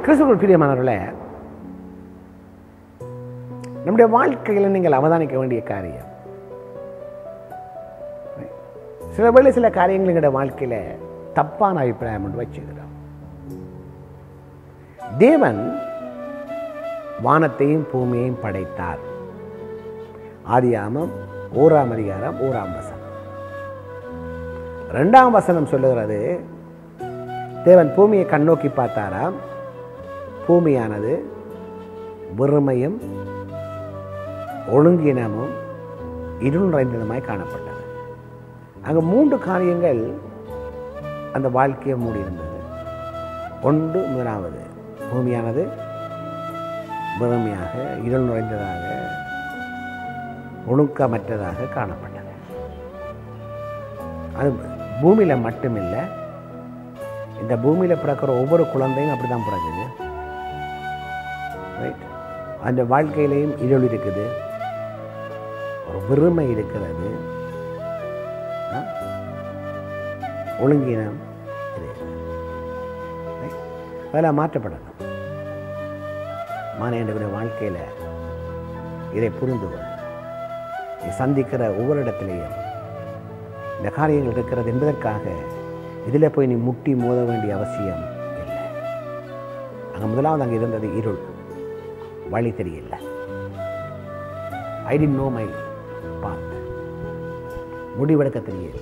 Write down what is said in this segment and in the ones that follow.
கிறிஸ்துவ பிரியமானவர்களே நம்முடைய வாழ்க்கையில் நீங்கள் அவதானிக்க வேண்டிய காரியம் சில வேளை சில காரியங்கள் எங்களுடைய வாழ்க்கையில் தப்பான அபிப்பிராயம் என்று வச்சுக்கிறோம் தேவன் வானத்தையும் பூமியையும் படைத்தார் ஆதியாமம் ஓராம் அதிகாரம் ஓராம் வசனம் ரெண்டாம் வசனம் சொல்லுகிறது தேவன் பூமியை கண்ணோக்கி பார்த்தாராம் பூமியானது வெறுமையும் ஒழுங்கினமும் இருள் நிறைந்ததுமாய் காணப்பட்டது அங்கே மூன்று காரியங்கள் அந்த வாழ்க்கையை மூடியிருந்தது ஒன்று முதலாவது பூமியானது வெறுமையாக இருள் நிறைந்ததாக ஒழுக்கமற்றதாக காணப்பட்டது அது பூமியில் மட்டுமில்லை இந்த பூமியில் பிறக்கிற ஒவ்வொரு குழந்தையும் அப்படி தான் பிறகுது ரைட் அந்த வாழ்க்கையிலையும் இருள் இருக்குது ஒரு வெறுமை இருக்கிறது ஆ? ஒழுங்கினம் இது Right? அதெல்லாம் மாற்றப்படணும் மாணவனுடைய வாழ்க்கையில் இதை புரிந்து கொள் நீ சந்திக்கிற ஒவ்வொரு இடத்துலையும் இந்த காரியங்கள் இருக்கிறது என்பதற்காக இதில் போய் நீ முட்டி மோத வேண்டிய அவசியம் இல்லை அங்கே முதலாவது அங்கே இருந்தது இருள் வழி தெரியல ஐ டி நோ மை பாத் முடிவெடுக்க தெரியல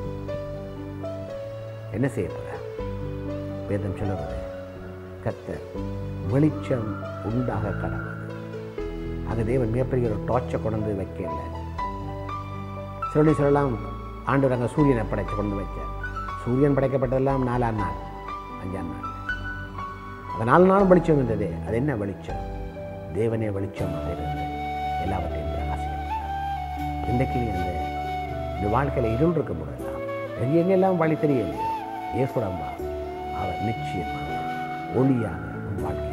என்ன செய்ய போற வேதம் சொல்லுறது கத்த வெளிச்சம் உண்டாக கடவுள் அது தேவன் மிகப்பெரிய ஒரு டார்ச்சை கொண்டு வந்து வைக்கல சொல்லி சொல்லலாம் ஆண்டு அங்கே சூரியனை படைச்சு கொண்டு வச்சார் சூரியன் படைக்கப்பட்டதெல்லாம் நாலாம் நாள் அஞ்சாம் நாள் அந்த நாலு நாள் வெளிச்சம் இருந்தது அது என்ன வெளிச்சம் தேவனே வெளிச்சம் இருந்து எல்லாவற்றையும் பிரகாசிக்கப்பட்டார் இன்றைக்கு நீ அந்த இந்த வாழ்க்கையில் இருள் இருக்க முடியலாம் எங்கே எங்கெல்லாம் வழி தெரியலையோ இயேசுடம்பா அவர் நிச்சயமாக ஒளியாக உன் வாழ்க்கை